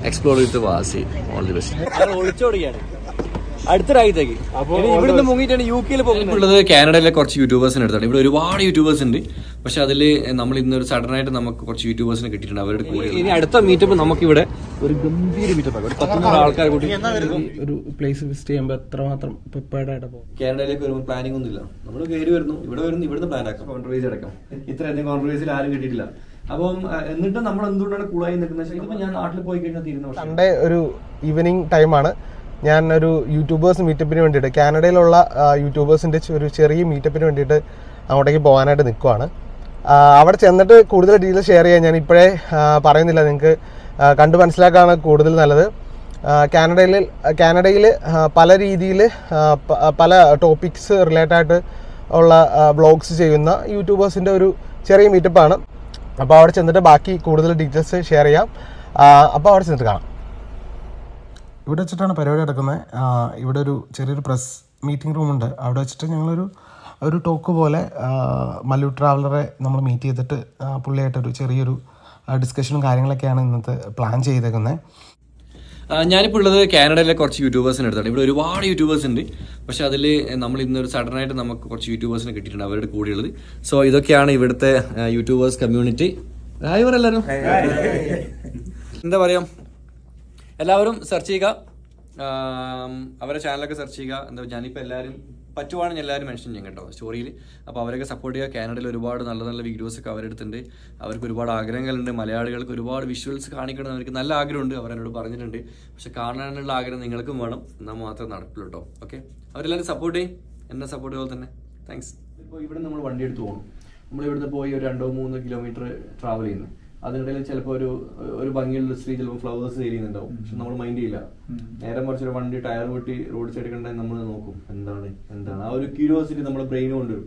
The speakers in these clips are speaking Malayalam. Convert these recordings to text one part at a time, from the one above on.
Explore with Vasi all the best ഒളിച്ചോടുകയാണ് അടുത്ത രാജ്യത്തേക്ക് ഇനി ഇവിടുന്ന് മുങ്ങിയിട്ടാണ് യു കെയിൽ പോകുന്നത് ഉള്ളത് കാനഡയിലെ കുറച്ച് യൂട്യൂബേഴ്സിന് എടുത്താണ് ഇവിടെ ഒരുപാട് യൂട്യൂബേഴ്സ് ഉണ്ട് പക്ഷെ അതിൽ നമ്മൾ ഇന്നൊരു സഡൻ ആയിട്ട് നമുക്ക് കുറച്ച് യൂട്യൂബേഴ്സിനെ കിട്ടിയിട്ടുണ്ട് അവരുടെ കൂടെ ഇനി അടുത്ത മീറ്റപ്പ് നമുക്കിവിടെ ഒരു ഗംഭീര മീറ്റപ്പ് ഒരു പത്തുനൂറ് ആൾക്കാർ കൂടി ഒരു പ്ലേസ് വിസിറ്റ് ചെയ്യുമ്പോൾ എത്രമാത്രം പ്രിപ്പയർഡ് ആയിട്ട് പോകും കാനഡയിലേക്ക് വരുമ്പോൾ പ്ലാനിംഗ് ഒന്നുമില്ല നമ്മൾ കയറി വരുന്നു ഇവിടെ വരുന്നു ഇവിടുന്ന് പ്ലാൻ ആക്കാം കോൺട്രവേഴ്സി അടക്കം ഇത്രയധികം കോൺട്രവേഴ്സിൽ ആരും കിട്ടിയിട്ടില്ല അപ്പം അഹ്, എന്നിട്ട് നമ്മൾ എന്തുകൊണ്ടാണ് കൂളായി നിൽക്കുന്നത് വെച്ചാൽ ഇതിപ്പോ ഞാൻ നാട്ടിൽ പോയി കഴിഞ്ഞാൽ തീരുന്ന പ്രശ്നം സൺഡേ ഒരു ഈവനിങ് ടൈമാണ് ഞാൻ ഒരു യൂട്യൂബേഴ്സ് മീറ്റപ്പിന് വേണ്ടിയിട്ട് കാനഡയിലുള്ള യൂട്യൂബേഴ്സിന്റെ ഒരു ചെറിയ മീറ്റപ്പിന് വേണ്ടിയിട്ട് അങ്ങോട്ടേക്ക് പോകാനായിട്ട് നിൽക്കുവാണ് ആ, അവിടെ ചെന്നിട്ട് കൂടുതൽ ഡീറ്റെയിൽ ഷെയർ ചെയ്യാൻ ഞാൻ ഇപ്പോഴേ ആ, പറയുന്നില്ല നിങ്ങൾക്ക് കണ്ടു മനസ്സിലാക്കാണ് കൂടുതൽ നല്ലത് ആ, കാനഡയിൽ കാനഡയിൽ ആ, പല രീതിയിൽ പല ടോപ്പിക്സ് റിലേറ്റഡ് ആയിട്ട് ഉള്ള ബ്ലോഗ്സ് ചെയ്യുന്ന യൂട്യൂബേഴ്സിൻ്റെ ഒരു ചെറിയ മീറ്റപ്പാണ് അപ്പോൾ അവിടെ ചെന്നിട്ട് ബാക്കി കൂടുതൽ ഡീറ്റെയിൽസ് ഷെയർ ചെയ്യാം അപ്പോൾ അവിടെ ചെന്നിട്ട് കാണാം ഇവിടെ വെച്ചിട്ടാണ് പരിപാടി നടക്കുന്നത് ഇവിടെ ഒരു ചെറിയൊരു പ്രസ് മീറ്റിംഗ് റൂമുണ്ട് അവിടെ വെച്ചിട്ട് ഞങ്ങളൊരു ഒരു ടോക്ക് പോലെ ആ, മല്ലു ട്രാവലറെ നമ്മൾ മീറ്റ് ചെയ്തിട്ട് ആ, പുള്ളിയായിട്ടൊരു ചെറിയൊരു ഡിസ്കഷനും കാര്യങ്ങളൊക്കെയാണ് ഇന്നത്തെ പ്ലാൻ ചെയ്തേക്കുന്നത് ഞാനിപ്പോൾ ഉള്ളത് കാനഡയിലെ കുറച്ച് യൂട്യൂബേഴ്സിന് എടുത്താണ് ഇവിടെ ഒരുപാട് യൂട്യൂബേഴ്സ് ഉണ്ട് പക്ഷെ അതിൽ നമ്മൾ ഇന്നൊരു സഡൻ ആയിട്ട് നമുക്ക് കുറച്ച് യൂട്യൂബേഴ്സിനെ കിട്ടിയിട്ടുണ്ട് അവരുടെ കൂടെയുള്ളത് സോ ഇതൊക്കെയാണ് ഇവിടുത്തെ യൂട്യൂബേഴ്സ് കമ്മ്യൂണിറ്റി ഹായ് പറ എല്ലാവരും എന്താ പറയാ എല്ലാവരും സെർച്ച് ചെയ്യുക ആം, അവരുടെ ചാനലൊക്കെ സെർച്ച് ചെയ്യുക എന്താ ഞാനിപ്പോൾ എല്ലാവരും പറ്റുവാണെങ്കിൽ എല്ലാവരും മെൻഷൻ ചെയ്യും കേട്ടോ സ്റ്റോറിയിൽ അപ്പോൾ അവരൊക്കെ സപ്പോർട്ട് ചെയ്യുക കാനഡയിൽ ഒരുപാട് നല്ല നല്ല വീഡിയോസ് ഒക്കെ അവരെടുത്തിട്ടുണ്ട് അവർക്ക് ഒരുപാട് ആഗ്രഹങ്ങളുണ്ട് മലയാളികൾക്ക് ഒരുപാട് വിഷ്വൽസ് കാണിക്കണം എന്ന് അവർക്ക് നല്ല ആഗ്രഹമുണ്ട് അവരെന്നോട് പറഞ്ഞിട്ടുണ്ട് പക്ഷെ കാണാനുള്ള ആഗ്രഹം നിങ്ങൾക്കും വേണം എന്നാൽ മാത്രമേ നടക്കുള്ളൂ കേട്ടോ ഓക്കെ അവരെല്ലാവരും സപ്പോർട്ട് ചെയ്യും എന്നെ സപ്പോർട്ട് പോലെ തന്നെ താങ്ക്സ് ഇപ്പോൾ ഇവിടെ നമ്മൾ വണ്ടി എടുത്ത് പോകണം നമ്മൾ ഇവിടുന്ന് പോയി ഒരു രണ്ടോ മൂന്നോ കിലോമീറ്റർ ട്രാവൽ ചെയ്യുന്നു അതിനിടയിൽ ചിലപ്പോൾ ഒരു ഒരു ഭംഗിയുള്ള സ്ത്രീ ചിലപ്പോൾ ഫ്ലവേഴ്സ് ചെയ്യുന്നുണ്ടാവും പക്ഷെ നമ്മൾ മൈൻഡ് ചെയ്യില്ല നേരെ മറിച്ച് ഒരു വണ്ടി ടയർ പൊട്ടി റോഡ് സൈഡ് കണ്ടാൽ നമ്മൾ നോക്കും എന്താണ് എന്താണ് ആ ഒരു ക്യൂരിയോസിറ്റി നമ്മുടെ ബ്രെയിൻ കൊണ്ടുവരും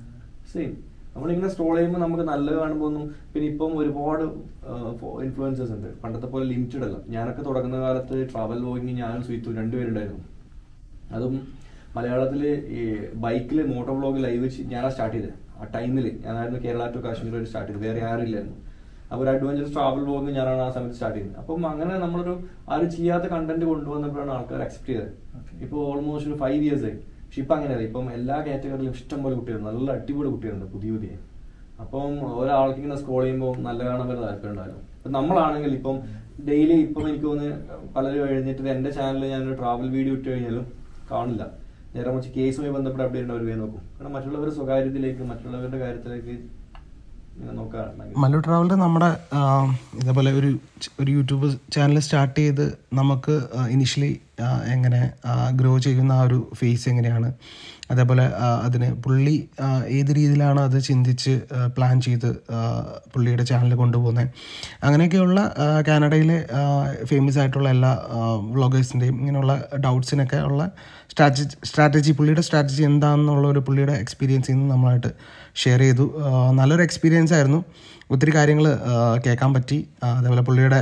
സെയിം നമ്മളിങ്ങനെ സ്ട്രോൾ ചെയ്യുമ്പോൾ നമുക്ക് നല്ലത് കാണുമ്പോൾ ഒന്നും പിന്നെ ഇപ്പം ഒരുപാട് ഇൻഫ്ലുവൻസേഴ്സ് ഉണ്ട് പണ്ടത്തെ പോലെ ലിമിറ്റഡ് അല്ല ഞാനൊക്കെ തുടങ്ങുന്ന കാലത്ത് ട്രാവൽ വ്ലോഗിങ് ഞാനും സ്വീത്തു രണ്ടുപേരുണ്ടായിരുന്നു അതും മലയാളത്തിൽ ഈ ബൈക്കിൽ മോട്ടോർ വ്ലോഗ് ലൈവ് ഞാനാ സ്റ്റാർട്ട് ചെയ്തത് ആ ടൈമിൽ ഞാനായിരുന്നു കേരള ടു കാശ്മീർ വരെ സ്റ്റാർട്ട് ചെയ്തത് വേറെ ആരില്ലായിരുന്നു അപ്പോൾ ഒരു അഡ്വഞ്ചറസ് ട്രാവൽ വ്ലോഗ് ഞാനാണ് ആ സമയത്ത് സ്റ്റാർട്ട് ചെയ്യുന്നത് അപ്പം അങ്ങനെ നമ്മളൊരു ആരും ചെയ്യാത്ത കണ്ടന്റ് കൊണ്ടുവന്നപ്പോഴാണ് ആൾക്കാർ അക്സെപ്റ്റ് ചെയ്തത് ഇപ്പോൾ ഓൾമോസ്റ്റ് ഒരു ഫൈവ് ഇയേഴ്സ് ആയി പക്ഷെ ഇപ്പം അങ്ങനെയല്ല ഇപ്പം എല്ലാ കാറ്റഗറിയിലും ഇഷ്ടം പോലെ കുട്ടികളുണ്ട് നല്ല അടിപൊളി കുട്ടികളുണ്ട് പുതിയ പുതിയ അപ്പം ഒരാൾക്ക് ഇങ്ങനെ സ്ക്രോൾ ചെയ്യുമ്പോൾ നല്ല കാണാൻ വരെ താല്പര്യം ഉണ്ടായിരുന്നു ഇപ്പം നമ്മളാണെങ്കിൽ ഇപ്പം ഡെയിലി ഇപ്പം എനിക്ക് തോന്നുന്നു പലരും എഴുന്നേറ്റ് എന്റെ ചാനലിൽ ഞാനൊരു ട്രാവൽ വീഡിയോ ഇട്ട് കഴിഞ്ഞാലും കാണില്ല നേരെ മറിച്ച് കേസുമായി ബന്ധപ്പെട്ട് അപ്ഡേറ്റ് അവർ പോയി നോക്കും കാരണം മറ്റുള്ളവരുടെ സ്വകാര്യത്തിലേക്ക് മറ്റുള്ളവരുടെ കാര്യത്തിലേക്ക് ഇങ്ങനെ നോക്കാറുണ്ടെങ്കിൽ മല്ലു ട്രാവലർ നമ്മുടെ ആ, ഇതേപോലെ ഒരു ച- ഒരു യൂട്യൂബ് ചാനൽ സ്റ്റാർട്ട് ചെയ്ത് നമുക്ക് ഇനിഷ്യലി എങ്ങനെ ഗ്രോ ചെയ്യുന്ന ആ ഒരു ഫേസ് എങ്ങനെയാണ് അതേപോലെ ആ, അതിന് പുള്ളി ആ, ഏത് രീതിയിലാണ് അത് ചിന്തിച്ച് പ്ലാൻ ചെയ്ത് ആ, പുള്ളിയുടെ ചാനൽ കൊണ്ടുപോകുന്നത് അങ്ങനെയൊക്കെയുള്ള ആ, കാനഡയിലെ ഫേമസ് ആയിട്ടുള്ള എല്ലാ വ്ളോഗേഴ്സിൻ്റെയും ഇങ്ങനെയുള്ള ഡൗട്ട്സിനൊക്കെ ഉള്ള സ്ട്രാറ്റജി സ്ട്രാറ്റജി പുള്ളിയുടെ സ്ട്രാറ്റജി എന്താണെന്നുള്ള ഒരു പുള്ളിയുടെ എക്സ്പീരിയൻസിൽ നിന്ന് നമ്മളായിട്ട് ഷെയർ ചെയ്തു ആ, നല്ലൊരു എക്സ്പീരിയൻസ് ആയിരുന്നു ഒത്തിരി കാര്യങ്ങൾ കേൾക്കാൻ പറ്റി ആ, അതേപോലെ പുള്ളിയുടെ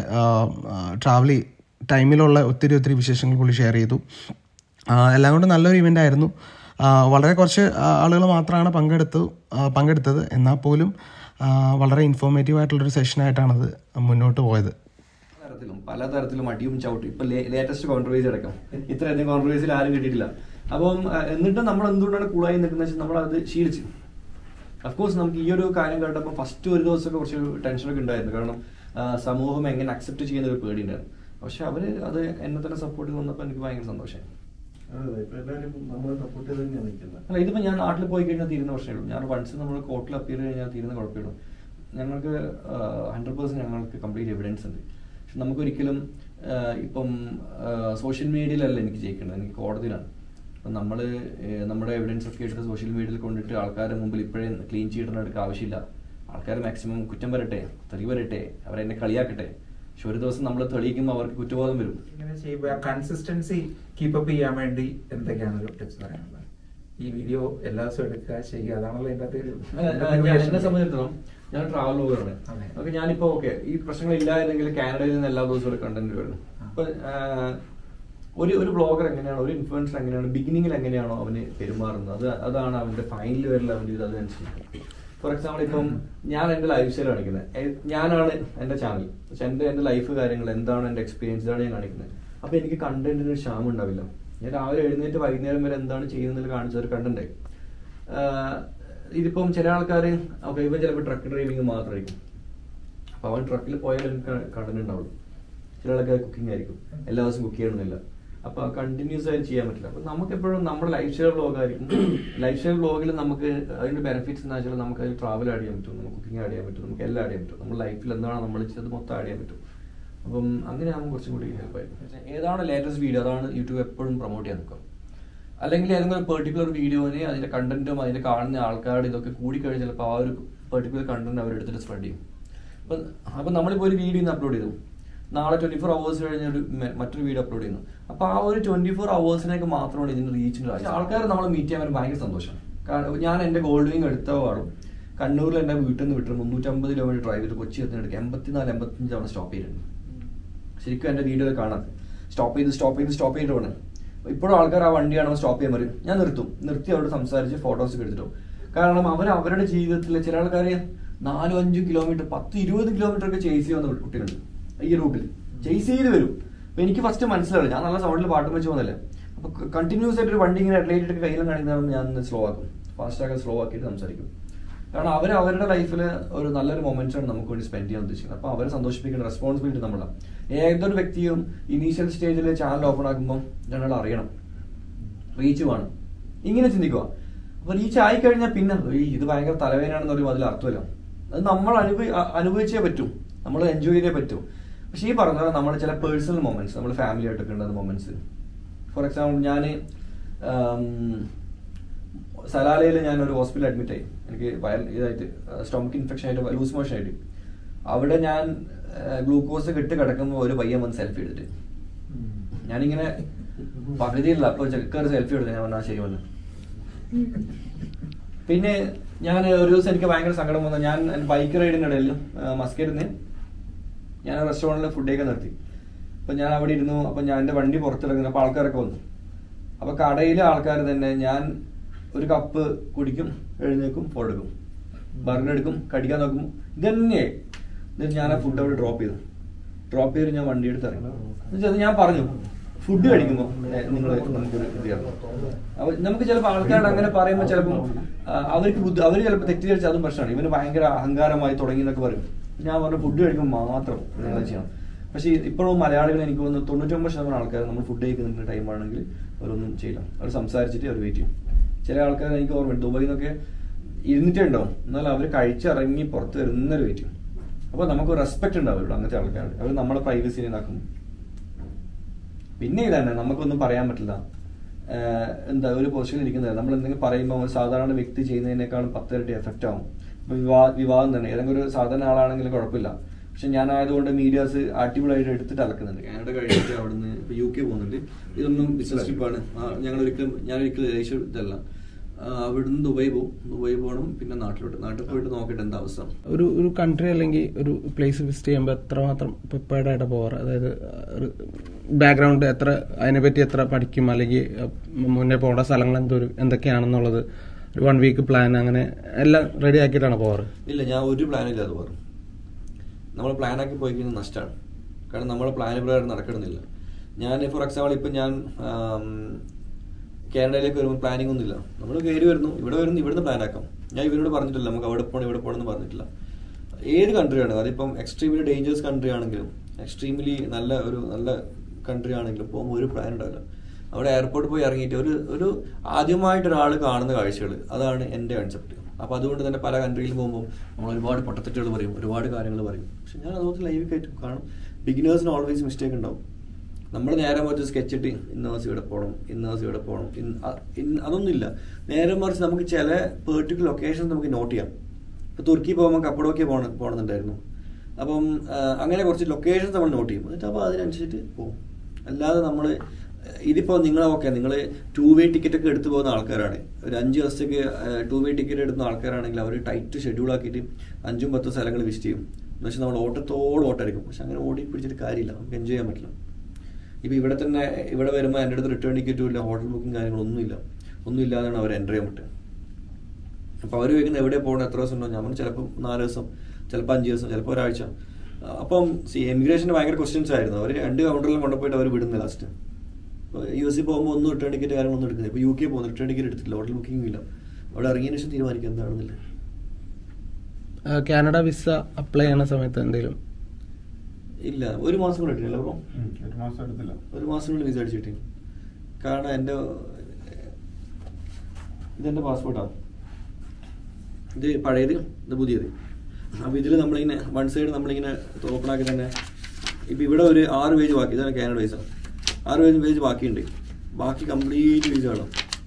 ട്രാവൽ ടൈമിലുള്ള ഒത്തിരി ഒത്തിരി വിശേഷങ്ങൾ പുള്ളി ഷെയർ ചെയ്തു ആ, എല്ലാം കൊണ്ടും നല്ലൊരു ഇവൻ്റ് ആയിരുന്നു ആ, വളരെ കുറച്ച് ആളുകൾ മാത്രമാണ് പങ്കെടുത്തു ആ, പങ്കെടുത്തത് എന്നാൽ പോലും ആ, വളരെ ഇൻഫോർമേറ്റീവ് ആയിട്ടുള്ളൊരു സെഷനായിട്ടാണത് മുന്നോട്ട് പോയത് തരത്തിലും പലതരത്തിലും അടിയും ചവിട്ടും ഇപ്പൊ ലേറ്റസ്റ്റ് കോൺട്രവേഴ്സി അടക്കം ഇത്രയധികം കോൺട്രവേഴ്സിൽ ആരും കിട്ടിയിട്ടില്ല അപ്പം അഹ്, എന്നിട്ട് നമ്മൾ എന്തുകൊണ്ടാണ് കൂളായി നിൽക്കുന്നത് വെച്ചാൽ നമ്മൾ അത് ശീലിച്ചു അഫ്കോഴ്സ് നമുക്ക് ഈ ഒരു കാര്യം കേട്ടപ്പോൾ ഫസ്റ്റ് ഒരു ദിവസമൊക്കെ കുറച്ച് ടെൻഷനൊക്കെ ഉണ്ടായിരുന്നു കാരണം ആ, സമൂഹം എങ്ങനെ അക്സെപ്റ്റ് ചെയ്യുന്ന ഒരു പേടി ഉണ്ടായിരുന്നു പക്ഷെ അവര് അത് എന്നെ തന്നെ സപ്പോർട്ട് ചെയ്ത് വന്നപ്പോൾ എനിക്ക് ഭയങ്കര സന്തോഷമായി അല്ല ഇതിപ്പോ ഞാൻ നാട്ടിൽ പോയി കഴിഞ്ഞാൽ തീരുന്ന പ്രശ്നമുള്ളൂ ഞാൻ വൺസ് നമ്മൾ കോർട്ടിൽ അപ്പീൽ കഴിഞ്ഞാൽ തീരുന്ന കുഴപ്പമുള്ളൂ ഞങ്ങൾക്ക് ഹൺഡ്രഡ് പേഴ്സെന്റ് ഞങ്ങൾക്ക് കംപ്ലീറ്റ് എവിഡൻസ് ഉണ്ട് പക്ഷെ നമുക്കൊരിക്കലും ആ, ഇപ്പം സോഷ്യൽ മീഡിയയിലല്ല എനിക്ക് ജയിക്കേണ്ടത് എനിക്ക് കോടതിയിലാണ് അപ്പം നമ്മൾ നമ്മുടെ എവിഡൻസ് ഒക്കെ എടുത്ത് സോഷ്യൽ മീഡിയയിൽ കൊണ്ടിട്ട് ആൾക്കാരുടെ മുമ്പിൽ ഇപ്പോഴേ ക്ലീൻ ചെയ്തിട്ട് എടുക്കാൻ ആവശ്യമില്ല ആൾക്കാർ മാക്സിമം കുറ്റം വരട്ടെ തെറി വരട്ടെ അവരെന്നെ കളിയാക്കട്ടെ പക്ഷെ ഒരു ദിവസം നമ്മൾ തെളിയിക്കുമ്പോൾ അവർക്ക് കുറ്റബോധം വരും ഇങ്ങനെ ചെയ്യുമ്പോൾ കൺസിസ്റ്റൻസി കീപ്പപ്പ് ചെയ്യാൻ വേണ്ടി എന്തൊക്കെയാണ് ഒരു ടിപ്സ് പറയാനുള്ളത് ഈ വീഡിയോ എല്ലാ ദിവസവും എടുക്കുക ചെയ്യുക അതാണല്ലോ എൻ്റെ അല്ല, ഞാൻ- എന്നെ സംബന്ധിച്ചിടത്തോളം ഞാൻ ട്രാവൽ ബ്ലോഗറാണ് അതെ. അപ്പൊ ഞാനിപ്പോ ഓക്കെ ഈ പ്രശ്നങ്ങൾ ഇല്ലായിരുന്നെങ്കിൽ കാനഡയിൽ നിന്ന് എല്ലാ ദിവസവും കണ്ടന്റ് വരുന്നു അപ്പൊ ആ, ഒരു ഒരു ബ്ലോഗർ എങ്ങനെയാണ് ഒരു ഇൻഫ്ലുവൻസർ എങ്ങനെയാണ് ബിഗിനിങ്ങിൽ എങ്ങനെയാണോ അവന് പെരുമാറുന്നത് അത് അതാണ് അവന്റെ ഫൈനൽ വരെയുള്ള അവന്റെ ഇത് അതനുസരിച്ച് ഫോർ എക്സാമ്പിൾ ഇപ്പം ഞാൻ എന്റെ ലൈഫ് സ്റ്റൈൽ കാണിക്കുന്നത് എ- ഞാനാണ് എന്റെ ചാനൽ പക്ഷെ എന്റെ എന്റെ ലൈഫ് കാര്യങ്ങൾ എന്താണ് എന്റെ എക്സ്പീരിയൻസ് ഇതാണ് ഞാൻ കാണിക്കുന്നത് അപ്പൊ എനിക്ക് കണ്ടന്റിന് ഒരു ക്ഷാമം ഉണ്ടാവില്ല ഞാൻ രാവിലെ എഴുന്നേറ്റ് വൈകുന്നേരം വരെ എന്താണ് ചെയ്യുന്നതിൽ കാണിച്ച ഒരു കണ്ടന്റ് ഇതിപ്പം ചില ആൾക്കാർ ഓക്കെ ഇവൻ ചിലപ്പോൾ ട്രക്ക് ഡ്രൈവിംഗ് മാത്രമായിരിക്കും അപ്പൊ അവൻ ട്രക്കിൽ പോയാൽ എനിക്ക് കണ്ടന്റ് ഉണ്ടാവുള്ളൂ ചില ആൾക്കാർ കുക്കിംഗ് ആയിരിക്കും എല്ലാ ദിവസവും കുക്ക് ചെയ്യണമെന്നില്ല അപ്പൊ കണ്ടിന്യൂസ് ആയിട്ട് ചെയ്യാൻ പറ്റില്ല അപ്പൊ നമുക്ക് എപ്പോഴും നമ്മുടെ ലൈഫ് സ്റ്റൈൽ ബ്ലോഗ് ആയിരിക്കും ലൈഫ് സ്റ്റൈൽ ബ്ലോഗിൽ നമുക്ക് അതിന്റെ ബെനിഫിറ്റ്സ് എന്ന് വെച്ചാൽ നമുക്ക് അതിൽ ട്രാവൽ ആഡ് ചെയ്യാൻ പറ്റും നമുക്ക് കുക്കിംഗ് ആഡ് ചെയ്യാൻ പറ്റും നമുക്ക് എല്ലാം ആഡ് ചെയ്യാൻ പറ്റും നമ്മുടെ ലൈഫിൽ എന്താണ് നമ്മൾ ചെയ്തത് മൊത്തം ആഡ് ചെയ്യാൻ പറ്റും അപ്പം അങ്ങനെയാകുമ്പോൾ കുറച്ചും കൂടി ഹെൽപ്പ് ആയിരിക്കും ഏതാണ് ലേറ്റസ്റ്റ് വീഡിയോ അതാണ് യൂട്യൂബ് എപ്പോഴും പ്രൊമോട്ട് ചെയ്യാൻ നിൽക്കുക അല്ലെങ്കിൽ ഏതെങ്കിലും പെർട്ടിക്കുലർ വീഡിയോനെ അതിന്റെ കണ്ടന്റും അതിന്റെ കാണുന്ന ആൾക്കാരുടെ ഇതൊക്കെ കൂടിക്കഴിഞ്ഞാൽ ചിലപ്പോൾ ആ ഒരു പെർട്ടിക്കുലർ കണ്ടന്റ് അവർ എടുത്തിട്ട് സ്പ്രെഡ് ചെയ്യും അപ്പൊ അപ്പൊ നമ്മളിപ്പോ ഒരു വീഡിയോ ഇന്ന് അപ്ലോഡ് ചെയ്തു നാളെ ട്വന്റി ഫോർ അവേഴ്സ് കഴിഞ്ഞ ഒരു മെ- മറ്റൊരു വീഡിയോ അപ്ലോഡ് ചെയ്യുന്നു അപ്പൊ ആ ഒരു ട്വന്റി ഫോർ അവേഴ്സിനൊക്കെ മാത്രമാണ് ഇതിന്റെ റീച്ചിന്റെ ആവശ്യം ആൾക്കാർ നമ്മൾ മീറ്റ് ചെയ്യാൻ വരും ഭയങ്കര സന്തോഷം കാരണം ഞാൻ എന്റെ ഗോൾഡ് വിങ് എടുത്ത പാടും കണ്ണൂരിൽ എന്റെ വീട്ടിൽ നിന്ന് വിട്ട് മുന്നൂറ്റമ്പത് കിലോമീറ്റർ ഡ്രൈവ് ചെയ്ത് കൊച്ചി എത്തുന്നിടയ്ക്ക് എൺപത്തിനാല് എൺപത്തഞ്ച് തവണ സ്റ്റോപ്പ് ചെയ്തിട്ടുണ്ട് ശരിക്കും എന്റെ വീഡിയോയിൽ കാണാം സ്റ്റോപ്പ് ചെയ്ത് സ്റ്റോപ്പ് ചെയ്ത് സ്റ്റോപ്പ് ചെയ്തിട്ട് പോകണം ഇപ്പോഴും ആൾക്കാർ ആ വണ്ടിയാണോ സ്റ്റോപ്പ് ചെയ്യാൻ പറയും ഞാൻ നിർത്തും നിർത്തി അവരോട് സംസാരിച്ച് ഫോട്ടോസ് ഒക്കെ എടുത്തിട്ടും കാരണം അവർ അവരുടെ ജീവിതത്തിൽ ചില ആൾക്കാർ നാലും അഞ്ചും കിലോമീറ്റർ പത്ത് ഇരുപത് കിലോമീറ്റർ ഒക്കെ ചേസ് ചെയ്യുന്ന കുട്ടികളുണ്ട് ഈ റൂട്ടിൽ ചേസ് ചെയ്ത് വരും അപ്പൊ എനിക്ക് ഫസ്റ്റ് മനസ്സിലാവില്ല ഞാൻ നല്ല സൗണ്ടിൽ പാട്ടും വെച്ച് പോകുന്നില്ല അപ്പൊ കണ്ടിന്യൂസ് ആയിട്ട് ഒരു വണ്ടി ഇങ്ങനെ ഹെഡ്ലൈറ്റ് ഒക്കെ കയ്യിലും കാണിക്കുന്നതാണ് ഞാൻ സ്ലോ ആക്കും ഫാസ്റ്റ് ആക്കി സ്ലോ ആക്കിയിട്ട് സംസാരിക്കും കാരണം അവർ അവരുടെ ലൈഫിൽ ഒരു നല്ലൊരു മൊമെന്റ്സ് ആണ് നമുക്ക് വേണ്ടി സ്പെൻഡ് ചെയ്യാൻ ഉദ്ദേശിക്കുന്നത് അപ്പോൾ അവരെ സന്തോഷിപ്പിക്കേണ്ട റെസ്പോൺസിബിലിറ്റി നമ്മളാണ് ഏതൊരു വ്യക്തിയും ഇനീഷ്യൽ സ്റ്റേജിൽ ചാനൽ ഓപ്പൺ ആക്കുമ്പോൾ ഞങ്ങൾ അറിയണം റീച്ച് വേണം ഇങ്ങനെ ചിന്തിക്കുക അപ്പൊ റീച്ച് ആയി കഴിഞ്ഞാൽ പിന്നെ "ഏയ് ഇത് ഭയങ്കര തലവേദനയാണെന്ന് പറയുമ്പോൾ അതിൽ അർത്ഥമില്ല അത് നമ്മൾ അനുഭവി അ- അനുഭവിച്ചേ പറ്റൂ നമ്മൾ എൻജോയ് ചെയ്തേ പറ്റൂ പക്ഷേ ഈ പറഞ്ഞ പോലെ നമ്മൾ ചില പേഴ്സണൽ മൊമെന്റ്സ് നമ്മൾ ഫാമിലി ആയിട്ടൊക്കെ ഉണ്ടാകുന്ന മൊമെന്റ്സ് ഫോർ എക്സാമ്പിൾ ഞാൻ സലാലയിൽ ഞാൻ ഒരു ഹോസ്പിറ്റലിൽ അഡ്മിറ്റ് ആയി എനിക്ക് വയൽ ഇതായിട്ട് സ്റ്റൊമക്ക് ഇൻഫെക്ഷൻ ആയിട്ട് ലൂസ് മോഷൻ ആയിട്ട് അവിടെ ഞാൻ ഗ്ലൂക്കോസ് ഇട്ട് കിടക്കുമ്പോൾ ഒരു പയ്യൻ വന്ന് സെൽഫി എടുത്തിട്ട് ഞാനിങ്ങനെ പകുതിയില്ല അപ്പൊ ചെക്കർ സെൽഫി എടുത്തു ഞാൻ പറഞ്ഞാൽ ശരി വന്നു പിന്നെ ഞാൻ ഒരു ദിവസം എനിക്ക് ഭയങ്കര സങ്കടം വന്നു ഞാൻ ബൈക്ക് റൈഡിന്റെ ഇടയിൽ മസ്കരുന്ന് ഞാൻ റെസ്റ്റോറൻറ്റിൽ ഫുഡ് കഴിക്കാൻ നിർത്തി അപ്പൊ ഞാൻ അവിടെ ഇരുന്നു അപ്പൊ ഞാൻ എന്റെ വണ്ടി പുറത്തിറങ്ങുന്നു അപ്പൊ ആൾക്കാരൊക്കെ വന്നു അപ്പൊ കടയിലെ ആൾക്കാർ തന്നെ ഞാൻ ഒരു കപ്പ് കുടിക്കും എഴുന്നേക്കും ഫോട്ടോ എടുക്കും ബർഗർ എടുക്കും കടിക്കാൻ നോക്കും ഇതന്നെ എന്നിട്ട് ഞാൻ ആ ഫുഡ് അവിടെ ഡ്രോപ്പ് ചെയ്തു ഡ്രോപ്പ് ചെയ്ത് ഞാൻ വണ്ടി എടുത്ത് ഇറങ്ങി എന്നുവെച്ചാൽ അത് ഞാൻ പറഞ്ഞു ഫുഡ് കഴിക്കുമ്പോൾ നിങ്ങൾ നമുക്കൊരു ഇത് തരണം അപ്പൊ നമുക്ക് ചിലപ്പോൾ ആൾക്കാരോട് അങ്ങനെ പറയുമ്പോൾ ചിലപ്പോൾ അവർക്ക് ബുദ്ധി അവർ ചിലപ്പോൾ തെറ്റിദ്ധരിച്ച അതും പ്രശ്നമാണ് ഇവന് ഭയങ്കര അഹങ്കാരമായി തുടങ്ങി എന്നൊക്കെ പറയും ഞാൻ പറഞ്ഞു ഫുഡ് കഴിക്കുമ്പോൾ മാത്രം നിങ്ങൾ ചെയ്യണം പക്ഷേ ഇപ്പോഴും മലയാളികൾ എനിക്ക് തോന്നുന്നു തൊണ്ണൂറ്റൊമ്പത് ശതമാനം ആൾക്കാർ നമ്മൾ ഫുഡ് കഴിക്കുന്ന ടൈം ആണെങ്കിൽ അവരൊന്നും ചെയ്യില്ല അവർ സംസാരിച്ചിട്ട് അവർ വെയിറ്റ് ചെയ്യും ചില ആൾക്കാർ എനിക്ക് ഓർമ്മയുണ്ട് ദുബായിൽ നിന്നൊക്കെ ഇരുന്നിട്ടേ ഉണ്ടാവും എന്നാൽ അവർ കഴിച്ചിറങ്ങി പുറത്ത് വരുന്നൊരു വെയിറ്റ് ചെയ്യും അപ്പോൾ നമുക്ക് റെസ്പെക്ട് ഉണ്ടാവും ഇവിടെ അങ്ങനത്തെ ആൾക്കാർ അവർ നമ്മളെ പ്രൈവസിനെ ഇതാക്കും പിന്നെ ഇതന്നെ നമുക്കൊന്നും പറയാൻ പറ്റില്ല ആഹ് എന്താ ഒരു പൊസിഷനിൽ ഇരിക്കുന്നത് നമ്മൾ എന്തെങ്കിലും പറയുമ്പോൾ ഒരു സാധാരണ വ്യക്തി ചെയ്യുന്നതിനേക്കാളും പത്തിരട്ടി എഫക്റ്റ് ആവും ഇപ്പൊ വിവാ വിവാഹം തന്നെ ഏതെങ്കിലും ഒരു സാധാരണ ആളാണെങ്കിൽ കുഴപ്പമില്ല പക്ഷെ ഞാൻ ആയതുകൊണ്ട് മീഡിയാസ് അടിപൊളിയായിട്ട് എടുത്തിട്ട് അലക്കുന്നുണ്ട് കാനഡ കഴിഞ്ഞിട്ട് അവിടുന്ന് ഇപ്പൊ യു കെ പോകുന്നുണ്ട് ഇതൊന്നും ബിസിനസ് ട്രിപ്പാണ് ഞങ്ങൾ ഒരിക്കലും ഞാൻ ഒരിക്കലും ഏഷ്യ ഇതല്ല ആ, അവിടുന്ന് ദുബായ് പോകും ദുബായ് പോകണം പിന്നെ നാട്ടിലോട്ട് നാട്ടിൽ പോയിട്ട് നോക്കിയിട്ട് എന്താ അവസ്ഥ ഒരു ഒരു കൺട്രി അല്ലെങ്കിൽ ഒരു പ്ലേസ് വിസിറ്റ് ചെയ്യുമ്പോൾ എത്രമാത്രം പ്രിപ്പയർഡ് ആയിട്ട് പോകാറ് അതായത് ബാക്ക്ഗ്രൗണ്ട് എത്ര അതിനെപ്പറ്റി എത്ര പഠിക്കും അല്ലെങ്കിൽ അഹ് മുന്നേ പോകേണ്ട സ്ഥലങ്ങൾ എന്തോരം എന്തൊക്കെയാണെന്നുള്ളത് ഒരു വൺ വീക്ക് പ്ലാൻ അങ്ങനെ എല്ലാം റെഡി ആക്കിയിട്ടാണ് പോകാറ് ഇല്ല ഞാൻ ഒരു പ്ലാനും ഇല്ലാതെ പറഞ്ഞു നമ്മൾ പ്ലാനാക്കി പോയി കഴിഞ്ഞാൽ നഷ്ടമാണ് കാരണം നമ്മുടെ പ്ലാൻ പ്രകാരം നടക്കണമെന്നില്ല ഞാൻ ഫോർ എക്സാമ്പിൾ ഇപ്പം ഞാൻ ആം, കാനഡയിലേക്ക് വരുമ്പോൾ പ്ലാനിങ് ഒന്നുമില്ല നമ്മൾ കയറി വരുന്നു ഇവിടെ വരുന്നു ഇവിടുന്ന് പ്ലാൻ ആക്കാം ഞാൻ ഇവരോട് പറഞ്ഞിട്ടില്ല നമുക്ക് അവിടെ പോകണം ഇവിടെ പോകണം എന്ന് പറഞ്ഞിട്ടില്ല ഏത് കൺട്രിയാണ് അതിപ്പം എക്സ്ട്രീംലി ഡേഞ്ചറസ് കൺട്രി ആണെങ്കിലും എക്സ്ട്രീംലി നല്ല ഒരു നല്ല കൺട്രി ആണെങ്കിലും പോകുമ്പോൾ ഒരു പ്ലാൻ ഉണ്ടാവില്ല അവിടെ എയർപോർട്ടിൽ പോയി ഇറങ്ങിയിട്ട് ഒരു ഒരു ആദ്യമായിട്ട് ഒരാൾ കാണുന്ന കാഴ്ചകൾ അതാണ് എൻ്റെ കൺസെപ്റ്റ് അപ്പോൾ അതുകൊണ്ട് തന്നെ പല കൺട്രിയിൽ പോകുമ്പോൾ നമ്മൾ ഒരുപാട് പൊട്ടത്തെറ്റുകൾ പറയും ഒരുപാട് കാര്യങ്ങൾ പറയും പക്ഷെ ഞാൻ അതുപോലെ ലൈവ് കയറ്റും കാണും ബിഗിനേഴ്സിന് ഓൾവേസ് മിസ്റ്റേക്ക് ഉണ്ടാവും നമ്മൾ നേരെ മറിച്ച് സ്കെച്ച് ഇട്ട് ഇന്ന ദിവസം ഇവിടെ പോകണം ഇന്ന ദിവസം ഇവിടെ പോകണം ഇന്ന് അ- ഇന്ന് അതൊന്നുമില്ല നേരെ മറിച്ച് നമുക്ക് ചില പെർട്ടിക്കുലർ ലൊക്കേഷൻസ് നമുക്ക് നോട്ട് ചെയ്യാം ഇപ്പൊ തുർക്കി പോകുമ്പോൾ കപ്പടോക്കി പോകണം പോകണമെന്നുണ്ടായിരുന്നു അപ്പം ആ, അങ്ങനെ കുറച്ച് ലൊക്കേഷൻസ് നമ്മൾ നോട്ട് ചെയ്യും എന്നിട്ട് അപ്പോൾ അതിനനുസരിച്ചിട്ട് പോകും അല്ലാതെ നമ്മൾ ഇതിപ്പോൾ നിങ്ങൾ ഓക്കെ നിങ്ങൾ ടൂ വേ ടിക്കറ്റ് ഒക്കെ എടുത്തു പോകുന്ന ആൾക്കാരാണ് ഒരു അഞ്ച് ദിവസത്തേക്ക് ടൂ വേ ടിക്കറ്റ് എടുക്കുന്ന ആൾക്കാരാണെങ്കിൽ അവർ ടൈറ്റ് ഷെഡ്യൂൾ ആക്കിയിട്ട് അഞ്ചും പത്തും സ്ഥലങ്ങൾ വിസിറ്റ് ചെയ്യും എന്ന് വെച്ചാൽ നമ്മൾ ഓട്ടത്തോളം ഓട്ടായിരിക്കും പക്ഷെ അങ്ങനെ ഓടി പിടിച്ചിട്ട് കാര്യമില്ല നമുക്ക് എൻജോയ് ചെയ്യാൻ പറ്റില്ല ഇപ്പൊ ഇവിടെ തന്നെ ഇവിടെ വരുമ്പോൾ എൻ്റെ അടുത്ത് റിട്ടേൺ ടിക്കറ്റും ഇല്ല ഹോട്ടൽ ബുക്കിംഗ് കാര്യങ്ങളൊന്നുമില്ല ഒന്നും ഇല്ലാതെയാണ് അവർ എൻ്റർ ചെയ്യാൻ പറ്റുക അപ്പോൾ അവർ ചോദിക്കുന്നത് എവിടെ പോകണം എത്ര ദിവസം ഉണ്ടോ ഞാൻ പറഞ്ഞു ചിലപ്പോൾ നാല് ദിവസം ചിലപ്പോൾ അഞ്ച് ദിവസം ചിലപ്പോൾ ഒരാഴ്ച ആ, അപ്പം സി എമിഗ്രേഷന് ഭയങ്കര ക്വസ്റ്റ്യൻസ് ആയിരുന്നു അവർ രണ്ട് കൗണ്ടറിലും കൊണ്ടുപോയിട്ട് അവർ വിടുന്നത് ലാസ്റ്റ് യു എസ് സി പോകുമ്പോൾ ഒന്നും റിട്ടേൺ ടിക്കറ്റ് കാര്യങ്ങളൊന്നും എടുക്കുന്നില്ല ഇപ്പോൾ യു കെ പോകുന്നു റിട്ടേൺ ടിക്കറ്റ് എടുത്തില്ല ഹോട്ടൽ ബുക്കിംഗ് ഇല്ല അവിടെ ഇറങ്ങിയതിന് ശേഷം തീരുമാനിക്കുക എന്താണെന്നില്ല ആ, കാനഡ വിസ അപ്ലൈ ചെയ്യുന്ന സമയത്ത് എന്തെങ്കിലും ഇല്ല ഒരു മാസം കൂടെ ഇട്ടില്ല ബ്രോ ഒരു മാസം എടുത്തില്ല ഒരു മാസം കൊണ്ട് വിസ അടിച്ചിട്ട് കാരണം എൻ്റെ ഇതെൻ്റെ പാസ്പോർട്ടാണ് ഇത് പഴയത് ഇത് പുതിയത് അപ്പോൾ ഇതിൽ നമ്മളിങ്ങനെ വൺ സൈഡ് നമ്മളിങ്ങനെ ഓപ്പൺ ആക്കി തന്നെ ഇപ്പം ഇവിടെ ഒരു ആറ് പേജ് ബാക്കി ഇതാണ് കാനഡ വിസ ആറ് പേജ് പേജ് ബാക്കിയുണ്ട് ബാക്കി കംപ്ലീറ്റ് വിസകളാണ്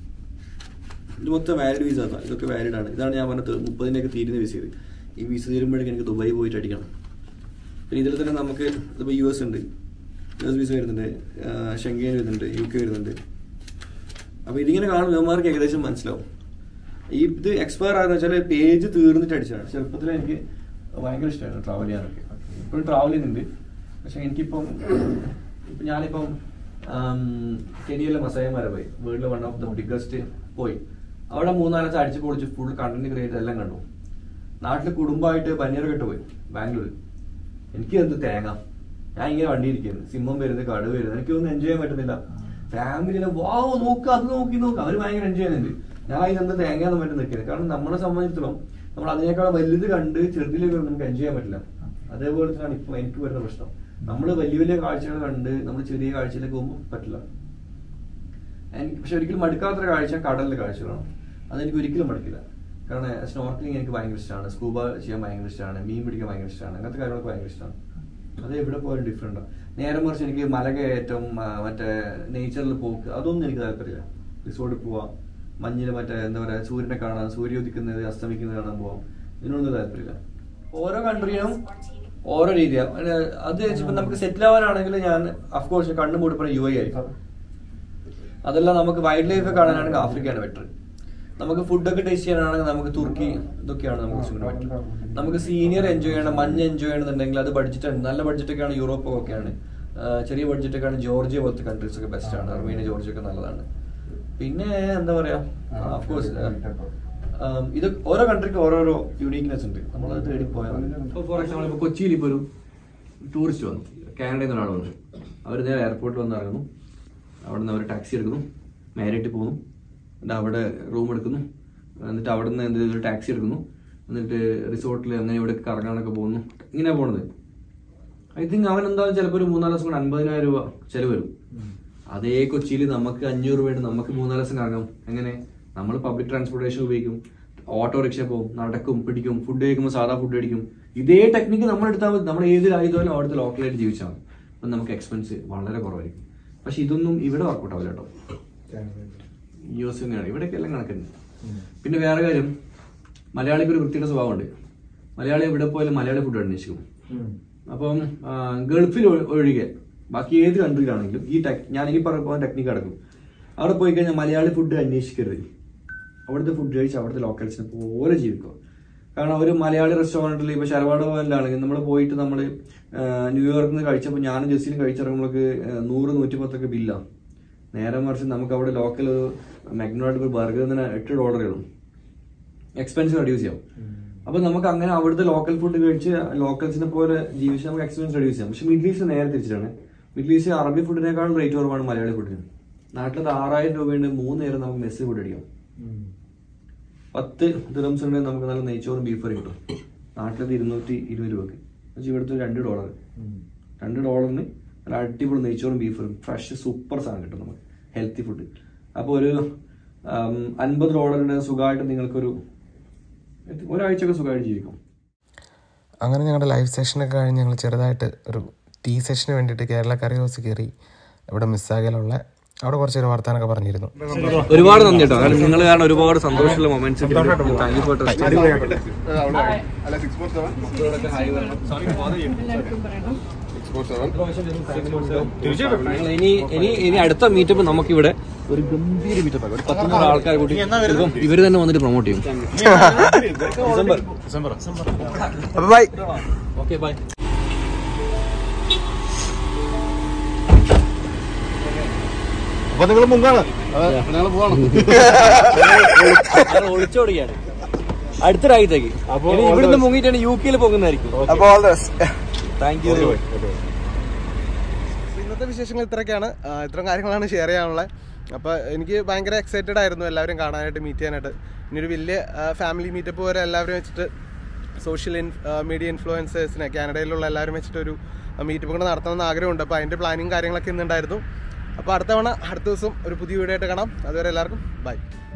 ഇത് മൊത്തം വാലിഡ് വിസ ആണ് ഇതൊക്കെ വാലിഡ് ആണ് ഇതാണ് ഞാൻ പറഞ്ഞത് മുപ്പതിൻ്റെയൊക്കെ തീരുന്ന വിസ ഇത് ഈ വിസ തീരുമ്പോഴേക്കും എനിക്ക് ദുബായി പോയിട്ട് അടിക്കണം പിന്നെ ഇതിൽ തന്നെ നമുക്ക് ഇതിപ്പോൾ യു എസ് ഉണ്ട് യു എസ് വിസ വരുന്നുണ്ട് ഷെങ്കേൻ വരുന്നുണ്ട് യു കെ വരുന്നുണ്ട് അപ്പോൾ ഇതിങ്ങനെ കാണുമ്പോൾ ഇവന്മാർക്ക് ഏകദേശം മനസ്സിലാവും ഈ ഇത് എക്സ്പയർ ആകുന്ന വെച്ചാൽ പേജ് തീർന്നിട്ട് അടിച്ചതാണ് ചെറുപ്പത്തിൽ എനിക്ക് ഭയങ്കര ഇഷ്ടമായിരുന്നു ട്രാവൽ ചെയ്യാനൊക്കെ ഇപ്പോഴും ട്രാവൽ ചെയ്യുന്നുണ്ട് പക്ഷെ എനിക്കിപ്പം ഇപ്പം ഞാനിപ്പം ആം, കെനിയയിലെ മസായമാരെ പോയി വേൾഡിലെ വൺ ഓഫ് ദ ബിഗ്ഗസ്റ്റ് പോയി അവിടെ മൂന്നാലഞ്ച് അടിച്ച് പൊളിച്ച് ഫുൾ കണ്ടന്റ് ക്രിയേറ്റ് എല്ലാം കണ്ടു നാട്ടിൽ കുടുംബമായിട്ട് ബനിയറൊക്കെ പോയി ബാംഗ്ലൂർ എനിക്ക് എന്ത് തേങ്ങ ഞാൻ ഇങ്ങനെ വണ്ടി ഇരിക്കുന്നു സിംഹം വരുന്നത് കടുവ വരുന്നത് എനിക്കൊന്നും എൻജോയ് ചെയ്യാൻ പറ്റുന്നില്ല ഫാമിലിനെ വാവ് നോക്ക് അത് നോക്കി നോക്ക് അവർ ഭയങ്കര എൻജോയ് ചെയ്യുന്നുണ്ട് ഞാൻ ഇതെന്ത് തേങ്ങയാന്ന് പറ്റും നിൽക്കുന്നത് കാരണം നമ്മളെ സംബന്ധിച്ചിടത്തോളം നമ്മൾ അതിനേക്കാൾ വലുത് കണ്ട് ചെറുതിലേക്ക് നമുക്ക് എൻജോയ് ചെയ്യാൻ പറ്റില്ല അതേപോലെ തന്നെയാണ് ഇപ്പൊ എനിക്ക് വരുന്ന പ്രശ്നം നമ്മൾ വലിയ വലിയ കാഴ്ചകൾ കണ്ട് നമ്മൾ ചെറിയ കാഴ്ചയിലേക്ക് പോകുമ്പോൾ പറ്റില്ല എനിക്ക് പക്ഷെ ഒരിക്കലും മടുക്കാത്തൊരു കാഴ്ച കടലിലെ കാഴ്ചകളാണ് അതെനിക്ക് ഒരിക്കലും മടുക്കില്ല കാരണം സ്നോർക്കലിംഗ് എനിക്ക് ഭയങ്കര ഇഷ്ടമാണ് സ്കൂബ ചെയ്യാൻ ഭയങ്കര ഇഷ്ടമാണ് മീൻ പിടിക്കാൻ ഭയങ്കര ഇഷ്ടമാണ് അങ്ങനത്തെ കാര്യങ്ങളൊക്കെ ഭയങ്കര ഇഷ്ടമാണ് അത് എവിടെ പോയാലും ഡിഫറെൻ്റ് നേരെ മറിച്ച് എനിക്ക് മലകയറ്റം ആ, മറ്റേ നേച്ചറിൽ പോക്ക് അതൊന്നും എനിക്ക് താല്പര്യമില്ല റിസോർട്ടിൽ പോവാം മഞ്ഞിൽ മറ്റേ എന്താ പറയുക സൂര്യനെ കാണാൻ സൂര്യ ഉദിക്കുന്നത് അസ്തമിക്കുന്നത് കാണാൻ പോവാം ഇതിനൊന്നും താല്പര്യമില്ല ഓരോ കൺട്രിയും ഓരോ രീതിയാണ് അത് ഇപ്പം നമുക്ക് സെറ്റിൽ ആവാനാണെങ്കിൽ ഞാൻ അഫ്കോഴ്സ് കണ്ണു മൂടി പറഞ്ഞ യു ഐ ആയിരിക്കും അതല്ല നമുക്ക് വൈൽഡ് ലൈഫ് കാണാനാണെങ്കിൽ ആഫ്രിക്കയാണ് ബെറ്റർ നമുക്ക് ഫുഡൊക്കെ ടേസ്റ്റ് ചെയ്യാനാണെങ്കിൽ നമുക്ക് തുർക്കി ഇതൊക്കെയാണ് നമുക്ക് കുറച്ചുകൂടി ബെറ്റർ നമുക്ക് സീനിയർ എൻജോയ് ചെയ്യണം മഞ്ഞ് എൻജോയ് ചെയ്യണമെന്നുണ്ടെങ്കിൽ അത് ബഡ്ജറ്റ് ഉണ്ട് നല്ല ബഡ്ജറ്റൊക്കെയാണ് യൂറോപ്പ് ഒക്കെയാണ് ആ, ചെറിയ ബഡ്ജറ്റൊക്കെയാണ് ജോർജിയ പോലത്തെ കൺട്രീസ് ഒക്കെ ബെസ്റ്റ് ആണ് അർമേനിയ ജോർജിയ ഒക്കെ നല്ലതാണ് പിന്നെ എന്താ പറയാ അഫ്കോഴ്സ് ഇത് ഓരോ കൺട്രിക്ക് ഓരോരോ യുണീക്നെസ് ഉണ്ട് നമ്മളത് തേടി പോയാൽ ഫോർ എക്സാമ്പിൾ ഇപ്പോൾ കൊച്ചിയിൽ ഇപ്പോൾ ഒരു ടൂറിസ്റ്റ് വന്നു കാനഡയിൽ നിന്ന് ഒരാൾ വന്നു അവർ നേരെ എയർപോർട്ടിൽ വന്ന് ഇറങ്ങുന്നു അവിടെ നിന്ന് അവർ ടാക്സി എടുക്കുന്നു മാരിയിട്ട് പോകുന്നു എന്നിട്ട് അവിടെ റൂം എടുക്കുന്നു എന്നിട്ട് അവിടെ നിന്ന് എന്തെങ്കിലും ടാക്സി എടുക്കുന്നു എന്നിട്ട് റിസോർട്ടിൽ അങ്ങനെ ഇവിടെ കറങ്ങാനൊക്കെ പോകുന്നു ഇങ്ങനെയാണ് പോണത് ഐ തിങ്ക് അവൻ എന്തായാലും ചിലപ്പോൾ ഒരു മൂന്നാല് ദിവസം കൊണ്ട് അൻപതിനായിരം രൂപ ചെലവ് വരും അതേ കൊച്ചിയിൽ നമുക്ക് അഞ്ഞൂറ് രൂപ നമുക്ക് മൂന്നാല് ദിവസം കറങ്ങാം എങ്ങനെ നമ്മൾ പബ്ലിക് ട്രാൻസ്പോർട്ടേഷൻ ഉപയോഗിക്കും ഓട്ടോറിക്ഷ പോകും നടക്കും പിടിക്കും ഫുഡ് കഴിക്കുമ്പോൾ സാധാ ഫുഡ് കഴിക്കും ഇതേ ടെക്നിക്ക് നമ്മൾ എടുത്താൽ മതി നമ്മൾ ഏത് രാജ്യത്തോലും അവിടുത്തെ ലോക്കലായിട്ട് ജീവിച്ചാൽ മതി അപ്പം നമുക്ക് എക്സ്പെൻസ് വളരെ കുറവായിരിക്കും പക്ഷെ ഇതൊന്നും ഇവിടെ വർക്കൗട്ട് ആവില്ല കേട്ടോ യു എസ് തന്നെയാണ് ഇവിടെയൊക്കെ എല്ലാം കണക്കുണ്ട് പിന്നെ വേറെ കാര്യം മലയാളിക്ക് ഒരു വൃത്തിയുടെ സ്വഭാവമുണ്ട് മലയാളി എവിടെ പോയാലും മലയാളി ഫുഡ് അന്വേഷിക്കും അപ്പം ആ, ഗൾഫിൽ ഒ- ഒഴികെ ബാക്കി ഏത് കൺട്രിയിലാണെങ്കിലും ഈ ടെക് ഞാൻ ഈ പറഞ്ഞ ടെക്നിക്ക് അടക്കും അവിടെ പോയി കഴിഞ്ഞാൽ മലയാളി ഫുഡ് അന്വേഷിക്കരുത് അവിടുത്തെ ഫുഡ് കഴിച്ച് അവിടുത്തെ ലോക്കൽസിനെ പോലെ ജീവിക്കുക കാരണം ഒരു മലയാളി റെസ്റ്റോറൻറ്റിൽ ഇപ്പോൾ ശരവാട പോലാണെങ്കിൽ നമ്മൾ പോയിട്ട് നമ്മൾ ന്യൂയോർക്കിൽ നിന്ന് കഴിച്ചപ്പോൾ ഞാനും ജസ്റ്റിനും കഴിച്ചിറങ്ങുമ്പോഴേക്ക് നൂറ് നൂറ്റി പത്തൊക്കെ ബില്ലാണ് നേരെ മറിച്ച് നമുക്ക് അവിടെ ലോക്കൽ ഒരു മെക്ഡോണൾഡ് ഒരു ബർഗറിന് എട്ട് ഡോളറേ ഉള്ളൂ എക്സ്പെൻസ് റെഡ്യൂസ് ചെയ്യാം അപ്പൊ നമുക്ക് അങ്ങനെ അവിടുത്തെ ലോക്കൽ ഫുഡ് കഴിച്ച് ലോക്കൽസിനെ പോലെ ജീവിച്ച് നമുക്ക് എക്സ്പെൻസ് റെഡ്യൂസ് ചെയ്യാം പക്ഷെ മിഡിൽ ഈസ്റ്റ് നേരെ തിരിച്ചിട്ടാണ് മിഡിൽ ഈസ്റ്റ് അറബി ഫുഡിനേക്കാളും റേറ്റ് കുറവാണ് മലയാളി ഫുഡിന് നാട്ടിലത് ആറായിരം രൂപയുണ്ട് മൂന്ന് നേരം നമുക്ക് മെസ്സ് ഫുഡ് അടിക്കാം പത്ത് ദിറംസ് ഉണ്ടെങ്കിൽ നമുക്ക് നല്ല നെയ്ച്ചോറും ബീഫ് കറി കിട്ടും നാട്ടിലത് ഇരുന്നൂറ്റി ഇരുപത് രൂപക്ക് പക്ഷേ ഇവിടുത്തെ രണ്ട് ഡോളർ രണ്ട് ഡോളറിന് നല്ല അടിപൊളി നെയ്ച്ചോറും ബീഫും ഫ്രഷ് സൂപ്പർ സാധനം കിട്ടും നമുക്ക് ഹെൽത്തി ഫുഡ് അപ്പോൾ ഒരു ആം, അൻപത് ഡോളറിന് സുഖമായിട്ട് നിങ്ങൾക്കൊരു ഒരാഴ്ചയൊക്കെ സുഖമായിട്ട് ജീവിക്കും അങ്ങനെ ഞങ്ങളുടെ ലൈവ് സെഷനൊക്കെ കഴിഞ്ഞ് ഞങ്ങൾ ചെറുതായിട്ട് ഒരു ടീ സെഷന് വേണ്ടിയിട്ട് കേരള കറി ഹൗസ് കയറി ഇവിടെ മിസ്സാകലുള്ള അവിടെ കുറച്ച് നേരം വർത്താനൊക്കെ പറഞ്ഞിരുന്നു ഒരുപാട് നന്ദി കേട്ടോ കാരണം നിങ്ങൾ കാരണം ഒരുപാട് സന്തോഷമുള്ള മൊമെന്റ്സ് താങ്ക് യു ഫോർ ഇനി ഇനി ഇനി അടുത്ത മീറ്റപ്പ് നമുക്കിവിടെ ഒരു ഗംഭീര മീറ്റപ്പ് ഒരു പത്തൊമ്പത് ആൾക്കാരെ കൂട്ടി ചിലപ്പം ഇവര് തന്നെ വന്നിട്ട് പ്രൊമോട്ട് ചെയ്യും അപ്പോൾ ബൈ ഓക്കെ ബൈ അപ്പൊ നിങ്ങൾ മുങ്ങാണ് ഞങ്ങൾ പോവാണ് ഒളിച്ചോടുകയാണ് അടുത്ത രാജ്യത്തേക്ക് അപ്പോ ഇനി all the ഇവിടുന്ന് best. മുങ്ങിയിട്ടാണ് യു കെയിൽ പോകുന്നതായിരിക്കും അപ്പോൾ all the best thank you ഇന്നത്തെ വിശേഷങ്ങൾ ഇത്രയൊക്കെയാണ് ആ, ഇത്രയും കാര്യങ്ങളാണ് ഷെയർ ചെയ്യാനുള്ളത് അപ്പോൾ എനിക്ക് ഭയങ്കര എക്സൈറ്റഡ് ആയിരുന്നു എല്ലാവരും കാണാനായിട്ട് മീറ്റ് ചെയ്യാനായിട്ട് ഇനി ഒരു വലിയ ഫാമിലി മീറ്റപ്പ് വരെ എല്ലാവരും വെച്ചിട്ട് സോഷ്യൽ ഇൻ മീഡിയ ഇൻഫ്ലുവൻസേഴ്സിനെ കാനഡയിലുള്ള എല്ലാവരും വെച്ചിട്ട് ഒരു മീറ്റപ്പ് കൂടെ നടത്തണമെന്ന് ആഗ്രഹമുണ്ട് അപ്പോൾ അതിൻ്റെ പ്ലാനിങ് കാര്യങ്ങളൊക്കെ ഇന്നുണ്ടായിരുന്നു അപ്പോൾ അടുത്ത തവണ അടുത്ത ദിവസം ഒരു പുതിയ വീഡിയോ ആയിട്ട് കാണാം അതുവരെ എല്ലാവർക്കും ബൈ